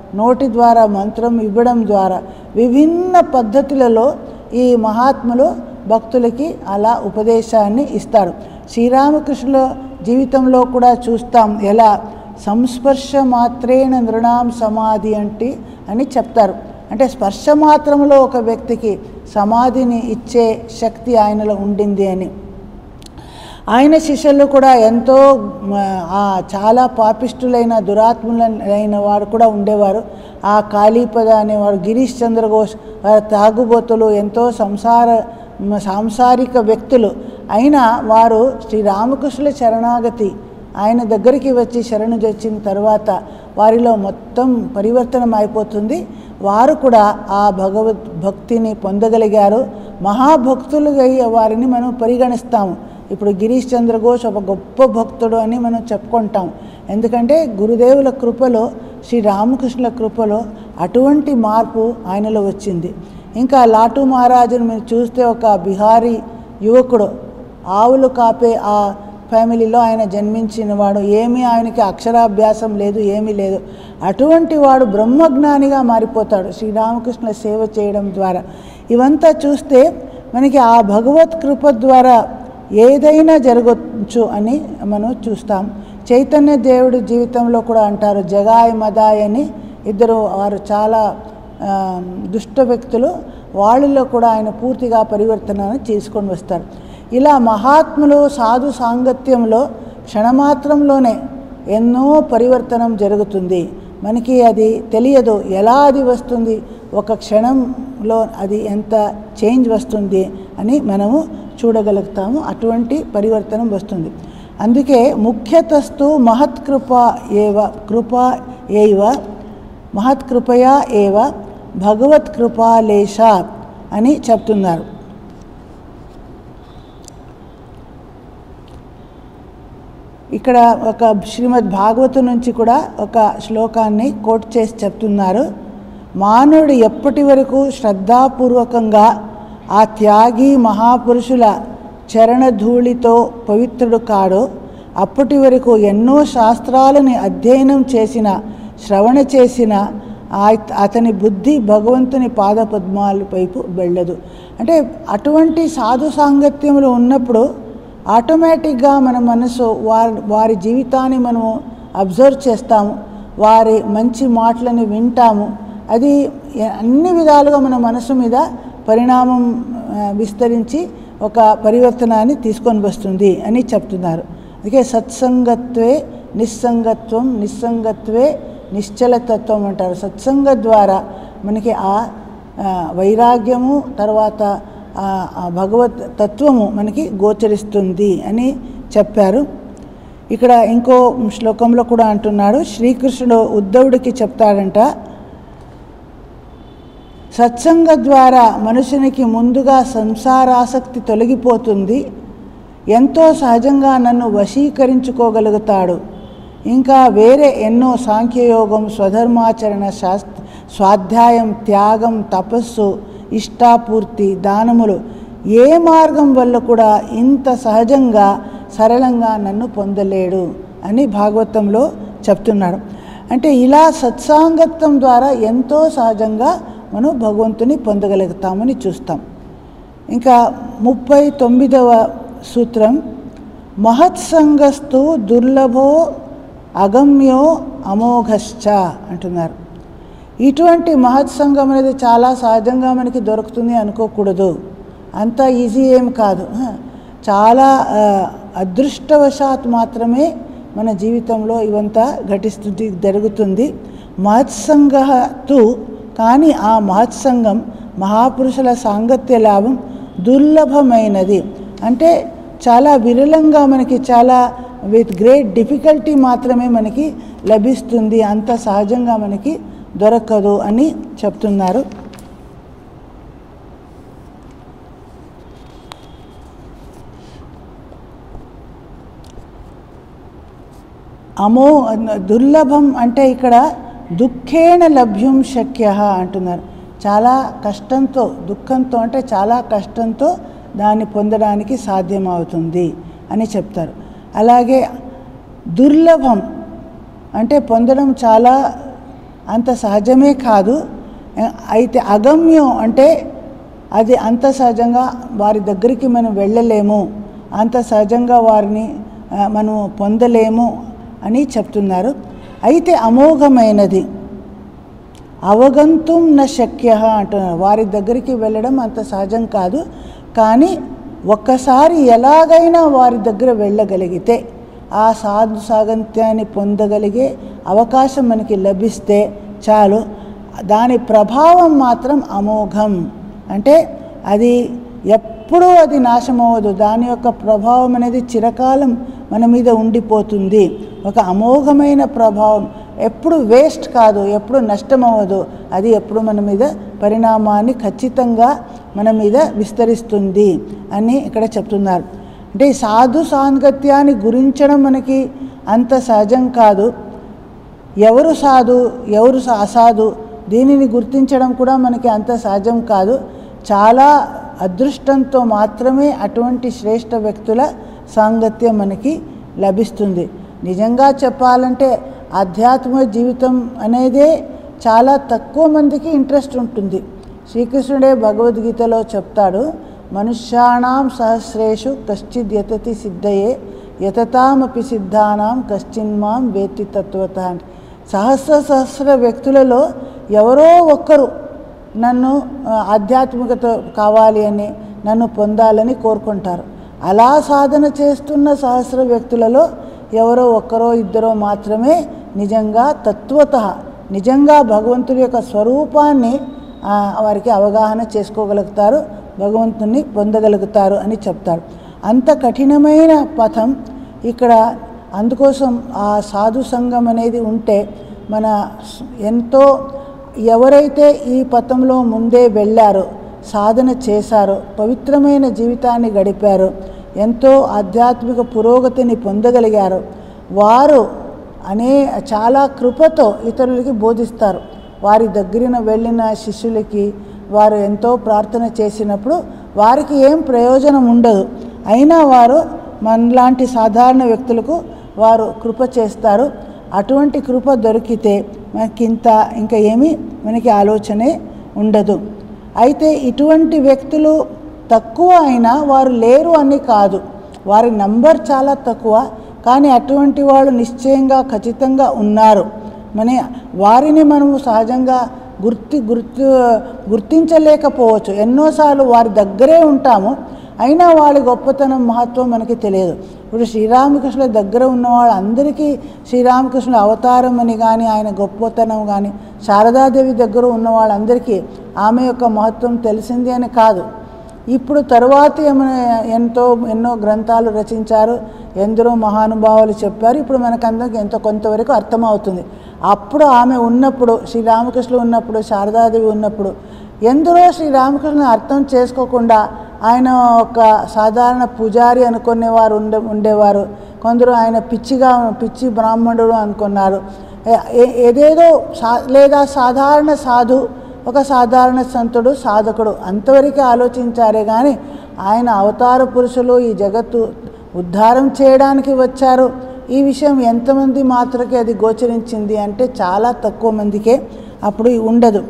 నోటి ద్వారా మంత్రం ఇవ్వడం ద్వారా విభిన్న పద్ధతులలో ఈ మహాత్ములు భక్తులకి అలా ఉపదేశాన్ని ఇస్తారు శ్రీరామకృష్ణుల జీవితంలో కూడా చూస్తాం ఎలా సంస్పర్శ మాత్రేణ నృణాం సమాధి అంటే అని చెప్తారు అంటే స్పర్శ మాత్రంలో ఒక వ్యక్తికి సమాధిని ఇచ్చే శక్తి ఆయనలో ఉండింది అని ఆయన శిష్యులు కూడా ఎంతో మ, ఆ చాలా పాపిష్టులైన దురాత్ములైన వారు కూడా ఉండేవారు ఆ కాళీపద అనేవారు గిరీష్ చంద్ర ఘోష్ వారి తాగుబోతులు ఎంతో సంసార మ, సాంసారిక వ్యక్తులు అయినా వారు శ్రీ రామకృష్ణుల శరణాగతి ఆయన దగ్గరికి వచ్చి శరణు వచ్చిన తర్వాత వారిలో మొత్తం పరివర్తనం అయిపోతుంది వారు కూడా ఆ భగవద్ భక్తిని పొందగలిగారు మహాభక్తులుగా వారిని మనం పరిగణిస్తాము ఇప్పుడు గిరీష్ చంద్ర ఘోష్ ఒక గొప్ప భక్తుడు అని మనం చెప్పుకుంటాం ఎందుకంటే గురుదేవుల కృపలో శ్రీ రామకృష్ణుల కృపలో అటువంటి మార్పు ఆయనలో వచ్చింది ఇంకా లాటు మహారాజును మీరు చూస్తే ఒక బిహారీ యువకుడు ఆవులు కాపే ఆ ఫ్యామిలీలో ఆయన జన్మించిన వాడు ఏమీ ఆయనకి అక్షరాభ్యాసం లేదు ఏమీ లేదు అటువంటి వాడు బ్రహ్మజ్ఞానిగా మారిపోతాడు శ్రీరామకృష్ణుల సేవ చేయడం ద్వారా ఇవంతా చూస్తే మనకి ఆ భగవత్ కృప ద్వారా ఏదైనా జరగచ్చు అని మనం చూస్తాం చైతన్య దేవుడి జీవితంలో కూడా అంటారు జగాయ్ మదాయ్ అని ఇద్దరు వారు చాలా ఆ, దుష్ట వ్యక్తులు వాళ్ళలో కూడా ఆయన పూర్తిగా పరివర్తనను చేసుకొని వస్తారు ఇలా మహాత్ములు సాధు సాంగత్యంలో క్షణమాత్రంలోనే ఎన్నో పరివర్తనం జరుగుతుంది మనకి అది తెలియదు ఎలా అది వస్తుంది ఒక క్షణంలో అది ఎంత చేంజ్ వస్తుంది అని మనము చూడగలుగుతాము అటువంటి పరివర్తనం వస్తుంది అందుకే ముఖ్యతస్తు మహత్కృప ఏవ కృప ఏవ మహత్కృపయా ఏవ భగవత్కృపాలేశ అని చెప్తున్నారు ఇక్కడ ఒక శ్రీమద్ భాగవతం నుంచి కూడా ఒక శ్లోకాన్ని కోట్ చేసి చెప్తున్నారు మానవుడు ఎప్పటి వరకు శ్రద్ధాపూర్వకంగా ఆ త్యాగి మహాపురుషుల చరణధూళితో పవిత్రుడు కాడో అప్పటి వరకు ఎన్నో శాస్త్రాలని అధ్యయనం చేసిన శ్రవణ చేసిన ఆ- అతని బుద్ధి భగవంతుని పాదపద్మాల వైపు వెళ్ళదు అంటే అటువంటి సాధు సాంగత్యములు ఉన్నప్పుడు ఆటోమేటిక్గా మన మనసు వారి వారి జీవితాన్ని మనము అబ్జర్వ్ చేస్తాము వారి మంచి మాటలని వింటాము అది ఎ- అన్ని విధాలుగా మన మనసు మీద పరిణామం ఆ, విస్తరించి ఒక పరివర్తనాన్ని తీసుకొని వస్తుంది అని చెప్తున్నారు అందుకే సత్సంగత్వే నిస్సంగత్వం నిస్సంగత్వే నిశ్చలతత్వం అంటారు సత్సంగ ద్వారా మనకి ఆ ఆ, వైరాగ్యము తర్వాత ఆ ఆ భగవత్ తత్వము మనకి గోచరిస్తుంది అని చెప్పారు ఇక్కడ ఇంకో శ్లోకంలో కూడా అంటున్నాడు శ్రీకృష్ణుడు ఉద్ధవుడికి చెప్తాడంట సత్సంగ ద్వారా మనుషునికి ముందుగా సంసారాసక్తి తొలగిపోతుంది ఎంతో సహజంగా నన్ను వశీకరించుకోగలుగుతాడు ఇంకా వేరే ఎన్నో సాంఖ్యయోగం స్వధర్మాచరణ శాస్త్ర స్వాధ్యాయం త్యాగం తపస్సు ఇష్టాపూర్తి దానములు ఏ మార్గం వల్ల కూడా ఇంత సహజంగా సరళంగా నన్ను పొందలేడు అని భాగవతంలో చెప్తున్నాడు అంటే ఇలా సత్సాంగత్వం ద్వారా ఎంతో సహజంగా మనం భగవంతుని పొందగలుగుతామని చూస్తాం ఇంకా ముప్పై తొమ్మిదవ సూత్రం మహత్సంగస్తు దుర్లభో అగమ్యో అమోఘశ్చ అంటున్నారు ఇటువంటి మహత్సంగం అనేది చాలా సహజంగా మనకి దొరుకుతుంది అనుకోకూడదు అంత ఈజీ ఏం కాదు ఆ, చాలా ఆ, అదృష్టవశాత్ మాత్రమే మన జీవితంలో ఇవంతా ఘటిస్తుంది జరుగుతుంది మహత్సంగతు కానీ ఆ మహత్సంగం మహాపురుషుల సాంగత్య లాభం దుర్లభమైనది అంటే చాలా విరళంగా మనకి చాలా విత్ గ్రేట్ డిఫికల్టీ మాత్రమే మనకి లభిస్తుంది అంత సహజంగా మనకి దొరకదు అని చెప్తున్నారు అమో దుర్లభం అంటే ఇక్కడ దుఃఖేణ లభ్యం శక్య అంటున్నారు చాలా కష్టంతో దుఃఖంతో అంటే చాలా కష్టంతో దాన్ని పొందడానికి సాధ్యమవుతుంది అని చెప్తారు అలాగే దుర్లభం అంటే పొందడం చాలా అంత సహజమే కాదు అయితే అగమ్యం అంటే అది అంత సహజంగా వారి దగ్గరికి మనం వెళ్ళలేము అంత సహజంగా వారిని ఆ, మనం పొందలేము అని చెప్తున్నారు అయితే అమోఘమైనది అవగంతుం న శక్య అంటున్నారు వారి దగ్గరికి వెళ్ళడం అంత సహజం కాదు కానీ ఒక్కసారి ఎలాగైనా వారి దగ్గర వెళ్ళగలిగితే ఆ సాధు సాగంత్యాన్ని పొందగలిగే అవకాశం మనకి లభిస్తే చాలు దాని ప్రభావం మాత్రం అమోఘం అంటే అది ఎప్పుడూ అది నాశమవ్వదు దాని యొక్క ప్రభావం అనేది చిరకాలం మన మీద ఉండిపోతుంది ఒక అమోఘమైన ప్రభావం ఎప్పుడు వేస్ట్ కాదు ఎప్పుడు నష్టం అవ్వదు అది ఎప్పుడు మన మీద పరిణామాన్ని ఖచ్చితంగా మన మీద విస్తరిస్తుంది అని ఇక్కడ చెప్తున్నారు అంటే ఈ సాధు సాంగత్యాన్ని గురించడం మనకి అంత సహజం కాదు ఎవరు సాధు ఎవరు సా- అసాధు దీనిని గుర్తించడం కూడా మనకి అంత సహజం కాదు చాలా అదృష్టంతో మాత్రమే అటువంటి శ్రేష్ఠ వ్యక్తుల సాంగత్యం మనకి లభిస్తుంది నిజంగా చెప్పాలంటే ఆధ్యాత్మిక జీవితం అనేదే చాలా తక్కువ మందికి ఇంట్రెస్ట్ ఉంటుంది శ్రీకృష్ణుడే భగవద్గీతలో చెప్తాడు మనుష్యాణం సహస్రేషు కశ్చిద్ యతతి సిద్ధయే యతతామపి సిద్ధానాం కశ్చిన్మాం వేత్తి తత్వత అని సహస్ర సహస్ర వ్యక్తులలో ఎవరో ఒక్కరు నన్ను ఆ, ఆధ్యాత్మికత కావాలి అని నన్ను పొందాలని కోరుకుంటారు అలా సాధన చేస్తున్న సహస్ర వ్యక్తులలో ఎవరో ఒక్కరో ఇద్దరో మాత్రమే నిజంగా తత్వత నిజంగా భగవంతుడి యొక్క స్వరూపాన్ని ఆ, వారికి అవగాహన చేసుకోగలుగుతారు భగవంతుని పొందగలుగుతారు అని చెప్తారు అంత కఠినమైన పథం ఇక్కడ అందుకోసం ఆ సాధు సంఘం అనేది ఉంటే మన స్- ఎంతో ఎవరైతే ఈ పథంలో ముందే వెళ్ళారో సాధన చేశారో పవిత్రమైన జీవితాన్ని గడిపారో ఎంతో ఆధ్యాత్మిక పురోగతిని పొందగలిగారో వారు అనే చాలా కృపతో ఇతరులకి బోధిస్తారు వారి దగ్గరిన వెళ్ళిన శిష్యులకి వారు ఎంతో ప్రార్థన చేసినప్పుడు వారికి ఏం ప్రయోజనం ఉండదు అయినా వారు మనలాంటి సాధారణ వ్యక్తులకు వారు కృప చేస్తారు అటువంటి కృప దొరికితే మనకింత ఇంకా ఏమీ మనకి ఆలోచనే ఉండదు అయితే ఇటువంటి వ్యక్తులు తక్కువ అయినా వారు లేరు అని కాదు వారి నంబర్ చాలా తక్కువ కానీ అటువంటి వాళ్ళు నిశ్చయంగా ఖచ్చితంగా ఉన్నారు మన వారిని మనము సహజంగా గుర్తి గుర్తు గుర్తించలేకపోవచ్చు ఎన్నోసార్లు వారి దగ్గరే ఉంటాము అయినా వాళ్ళ గొప్పతనం మహత్వం మనకి తెలియదు ఇప్పుడు శ్రీరామకృష్ణుల దగ్గర ఉన్న వాళ్ళందరికీ శ్రీరామకృష్ణుల అవతారం అని కానీ ఆయన గొప్పతనం కానీ శారదాదేవి దగ్గర ఉన్న వాళ్ళందరికీ ఆమె యొక్క మహత్వం తెలిసింది అని కాదు ఇప్పుడు తరువాత ఏమైనా ఎంతో ఎన్నో గ్రంథాలు రచించారు ఎందరో మహానుభావులు చెప్పారు ఇప్పుడు మనకందరికి ఎంతో కొంతవరకు అర్థమవుతుంది అప్పుడు ఆమె ఉన్నప్పుడు శ్రీరామకృష్ణులు ఉన్నప్పుడు శారదాదేవి ఉన్నప్పుడు ఎందరో శ్రీరామకృష్ణుని అర్థం చేసుకోకుండా ఆయన ఒక సాధారణ పూజారి అనుకునేవారు ఉండే ఉండేవారు కొందరు ఆయన పిచ్చిగా పిచ్చి బ్రాహ్మణుడు అనుకున్నారు ఏ- ఏ- ఏదేదో సా లేదా సాధారణ సాధు ఒక సాధారణ సంతుడు సాధకుడు అంతవరకు ఆలోచించారే కానీ ఆయన అవతార పురుషులు ఈ జగత్తు ఉద్ధారం చేయడానికి వచ్చారు ఈ విషయం ఎంతమంది మాత్రకే అది గోచరించింది అంటే చాలా తక్కువ మందికే అప్పుడు ఉండదు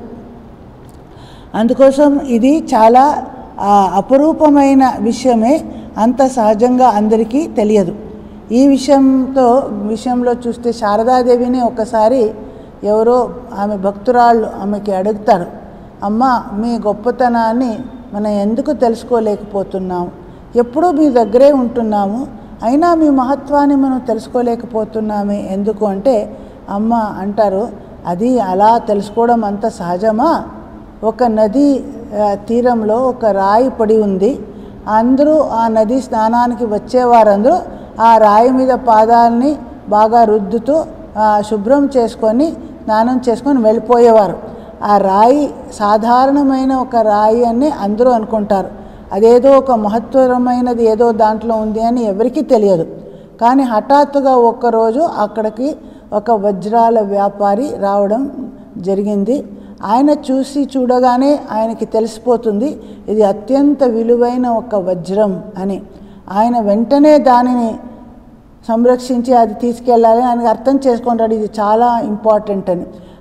అందుకోసం ఇది చాలా ఆ, అపురూపమైన విషయమే అంత సహజంగా అందరికీ తెలియదు ఈ విషయంతో విషయంలో చూస్తే శారదాదేవిని ఒకసారి ఎవరో ఆమె భక్తురాళ్ళు ఆమెకి అడుగుతారు అమ్మ మీ గొప్పతనాన్ని మనం ఎందుకు తెలుసుకోలేకపోతున్నాం ఎప్పుడూ మీ దగ్గరే ఉంటున్నాము అయినా మీ మహత్వాన్ని మనం తెలుసుకోలేకపోతున్నామే ఎందుకు అంటే అమ్మ అంటారు అది అలా తెలుసుకోవడం అంత సహజమా ఒక నది ఆ, తీరంలో ఒక రాయి పడి ఉంది అందరూ ఆ నది స్నానానికి వచ్చేవారందరూ ఆ రాయి మీద పాదాలని బాగా రుద్దుతూ ఆ, శుభ్రం చేసుకొని స్నానం చేసుకొని వెళ్ళిపోయేవారు ఆ రాయి సాధారణమైన ఒక రాయి అని అందరూ అనుకుంటారు అదేదో ఒక మహత్వరమైనది ఏదో దాంట్లో ఉంది అని ఎవరికీ తెలియదు కానీ హఠాత్తుగా ఒక్కరోజు అక్కడికి ఒక వజ్రాల వ్యాపారి రావడం జరిగింది ఆయన చూసి చూడగానే ఆయనకి తెలిసిపోతుంది ఇది అత్యంత విలువైన ఒక వజ్రం అని ఆయన వెంటనే దానిని సంరక్షించి అది తీసుకెళ్ళాలి ఆయనకు అర్థం చేసుకుంటాడు ఇది చాలా ఇంపార్టెంట్ అని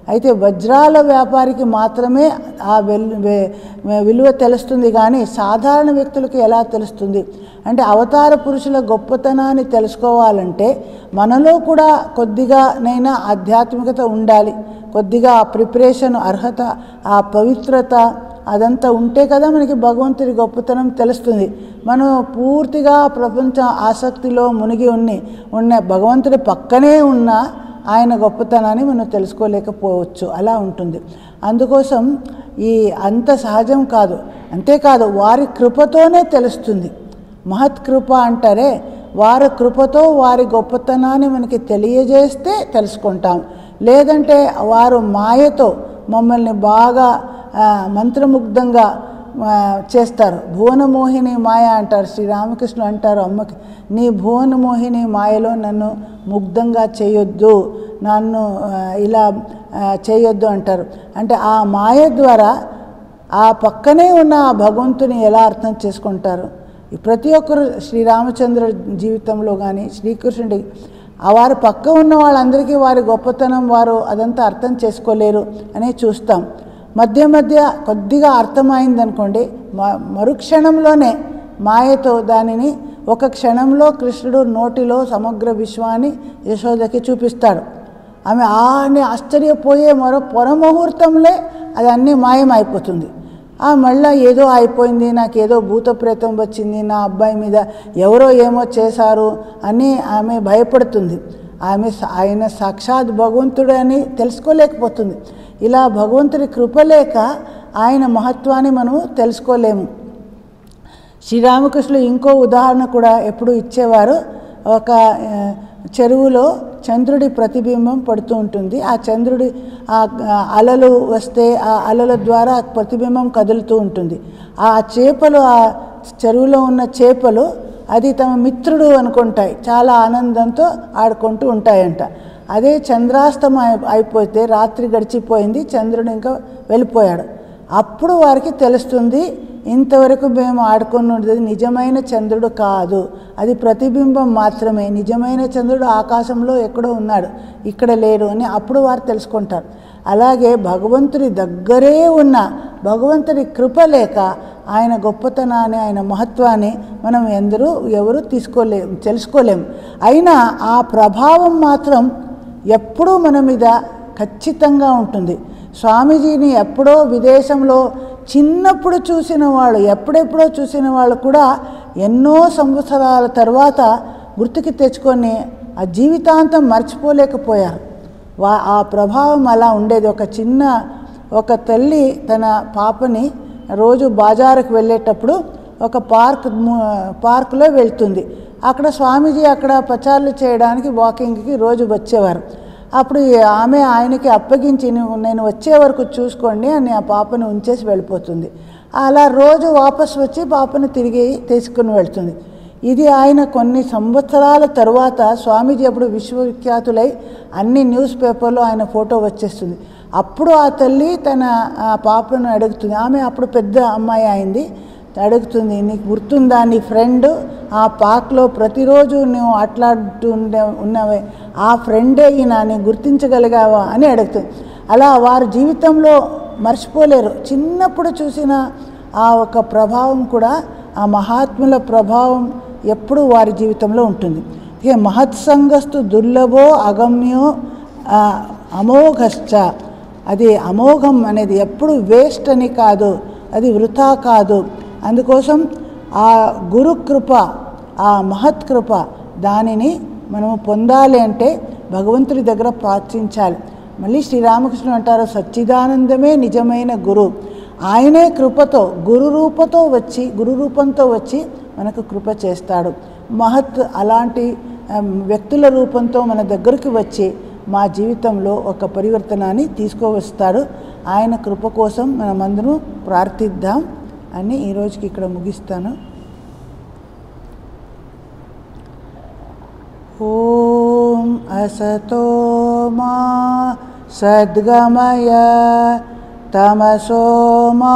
అయితే వజ్రాల వ్యాపారికి మాత్రమే ఆ వెల్ వే- విలువ తెలుస్తుంది కానీ సాధారణ వ్యక్తులకు ఎలా తెలుస్తుంది అంటే అవతార పురుషుల గొప్పతనాన్ని తెలుసుకోవాలంటే మనలో కూడా కొద్దిగానైనా ఆధ్యాత్మికత ఉండాలి కొద్దిగా ఆ ప్రిపరేషన్ అర్హత ఆ పవిత్రత అదంతా ఉంటే కదా మనకి భగవంతుడి గొప్పతనం తెలుస్తుంది మనం పూర్తిగా ప్రపంచ ఆసక్తిలో మునిగి ఉన్ని ఉన్న భగవంతుడి పక్కనే ఉన్న ఆయన గొప్పతనాన్ని మనం తెలుసుకోలేకపోవచ్చు అలా ఉంటుంది అందుకోసం ఈ అంత సహజం కాదు అంతేకాదు వారి కృపతోనే తెలుస్తుంది మహత్ కృప అంటారే వారి కృపతో వారి గొప్పతనాన్ని మనకి తెలియజేస్తే తెలుసుకుంటాం లేదంటే వారు మాయతో మమ్మల్ని బాగా ఆ, మంత్రముగ్ధంగా ఆ, చేస్తారు భువనమోహిని మాయ అంటారు శ్రీరామకృష్ణ అంటారు అమ్మకి నీ భువనమోహిని మాయలో నన్ను ముగ్ధంగా చేయొద్దు నన్ను ఆ, ఇలా ఆ, చేయొద్దు అంటారు అంటే ఆ మాయ ద్వారా ఆ పక్కనే ఉన్న ఆ భగవంతుని ఎలా అర్థం చేసుకుంటారు ఈ ప్రతి ఒక్కరు శ్రీరామచంద్ర జీవితంలో కానీ శ్రీకృష్ణుడి ఆ వారి పక్క ఉన్న వాళ్ళందరికీ వారి గొప్పతనం వారు అదంతా అర్థం చేసుకోలేరు అని చూస్తాం మధ్య మధ్య కొద్దిగా అర్థమైంది అనుకోండి మ- మరుక్షణంలోనే మాయతో దానిని ఒక క్షణంలో కృష్ణుడు నోటిలో సమగ్ర విశ్వాన్ని యశోదకి చూపిస్తాడు ఆమె ఆని ఆశ్చర్యపోయే మరో పొరముహూర్తంలో అది అన్నీ మాయమైపోతుంది ఆ మళ్ళీ ఏదో అయిపోయింది నాకు ఏదో భూత ప్రేతం వచ్చింది నా అబ్బాయి మీద ఎవరో ఏమో చేశారు అని ఆమె భయపడుతుంది ఆమె స- ఆయన సాక్షాత్ భగవంతుడు అని తెలుసుకోలేకపోతుంది ఇలా భగవంతుడి కృప లేక ఆయన మహత్వాన్ని మనము తెలుసుకోలేము శ్రీరామకృష్ణులు ఇంకో ఉదాహరణ కూడా ఎప్పుడు ఇచ్చేవారు ఒక ఆ, చెరువులో చంద్రుడి ప్రతిబింబం పడుతూ ఉంటుంది ఆ చంద్రుడి ఆ ఆ అలలు వస్తే ఆ అలల ద్వారా ఆ ప్రతిబింబం కదులుతూ ఉంటుంది ఆ చేపలు ఆ చెరువులో ఉన్న చేపలు అది తమ మిత్రుడు అనుకుంటాయి చాలా ఆనందంతో ఆడుకుంటూ ఉంటాయంట అదే చంద్రాస్తమం అయి- అయిపోతే రాత్రి గడిచిపోయింది చంద్రుడు ఇంకా వెళ్ళిపోయాడు అప్పుడు వారికి తెలుస్తుంది ఇంతవరకు మేము ఆడుకున్నది నిజమైన చంద్రుడు కాదు అది ప్రతిబింబం మాత్రమే నిజమైన చంద్రుడు ఆకాశంలో ఎక్కడో ఉన్నాడు ఇక్కడ లేడు అని అప్పుడు వారు తెలుసుకుంటారు అలాగే భగవంతుడి దగ్గరే ఉన్న భగవంతుడి కృప లేక ఆయన గొప్పతనాన్ని ఆయన మహత్వాన్ని మనం ఎందరూ ఎవరు తీసుకోలేము తెలుసుకోలేము అయినా ఆ ప్రభావం మాత్రం ఎప్పుడూ మన మీద ఖచ్చితంగా ఉంటుంది స్వామీజీని ఎప్పుడో విదేశంలో చిన్నప్పుడు చూసిన వాళ్ళు ఎప్పుడెప్పుడో చూసిన వాళ్ళు కూడా ఎన్నో సంవత్సరాల తర్వాత గుర్తుకి తెచ్చుకొని ఆ జీవితాంతం మర్చిపోలేకపోయారు వా ఆ ప్రభావం అలా ఉండేది ఒక చిన్న ఒక తల్లి తన పాపని రోజు బాజారుకు వెళ్ళేటప్పుడు ఒక పార్క్ ము- పార్కులో వెళ్తుంది అక్కడ స్వామీజీ అక్కడ పచారులు చేయడానికి వాకింగ్కి రోజు వచ్చేవారు అప్పుడు ఈ ఆమె ఆయనకి అప్పగించి "నువ్వు- నేను వచ్చే వరకు చూసుకోండి అని ఆ పాపను ఉంచేసి వెళ్ళిపోతుంది అలా రోజు వాపస్ వచ్చి పాపను తిరిగి తీసుకుని వెళ్తుంది ఇది ఆయన కొన్ని సంవత్సరాల తరువాత స్వామీజీ అప్పుడు విశ్వవిఖ్యాతులై అన్ని న్యూస్ పేపర్లో ఆయన ఫోటో వచ్చేస్తుంది అప్పుడు ఆ తల్లి తన ఆ పాపను అడుగుతుంది ఆమె అప్పుడు పెద్ద అమ్మాయి అయింది అడుగుతుంది నీకు గుర్తుందా నీ ఫ్రెండ్ ఆ పార్క్లో ప్రతిరోజు నువ్వు ఆటలాడుతూ ఉండే ఉన్నవే ఆ ఫ్రెండే ఈయన నీవు గుర్తించగలిగావా అని అడుగుతుంది అలా వారి జీవితంలో మర్చిపోలేరు చిన్నప్పుడు చూసిన ఆ ఒక ప్రభావం కూడా ఆ మహాత్ముల ప్రభావం ఎప్పుడు వారి జీవితంలో ఉంటుంది ఇక మహత్సంగస్తు దుర్లభో అగమ్యో ఆ, అమోఘశ్చ అది అమోఘం అనేది ఎప్పుడు వేస్ట్ అని కాదు అది వృథా కాదు అందుకోసం ఆ గురు కృప ఆ మహత్ కృప దానిని మనము పొందాలి అంటే భగవంతుడి దగ్గర ప్రార్థించాలి మళ్ళీ శ్రీరామకృష్ణుడు అంటారు సచ్చిదానందమే నిజమైన గురు ఆయనే కృపతో గురు రూపతో వచ్చి గురు రూపంతో వచ్చి మనకు కృప చేస్తాడు మహత్ అలాంటి ఆమ్, వ్యక్తుల రూపంతో మన దగ్గరికి వచ్చి మా జీవితంలో ఒక పరివర్తనాన్ని తీసుకువస్తాడు ఆయన కృప కోసం మనమందరం ప్రార్థిద్దాం అని ఈ రోజుకి ఇక్కడ ముగిస్తాను ఓం అసతో మా సద్గమయ తమసో మా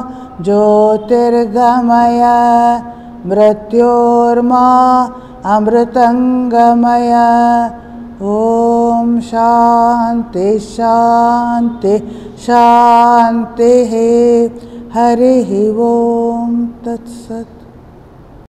జ్యోతిర్గమయ మృత్యోర్మా అమృతంగమయ ఓం శాంతి శాంతి శాంతి హరి ఓం తత్సత్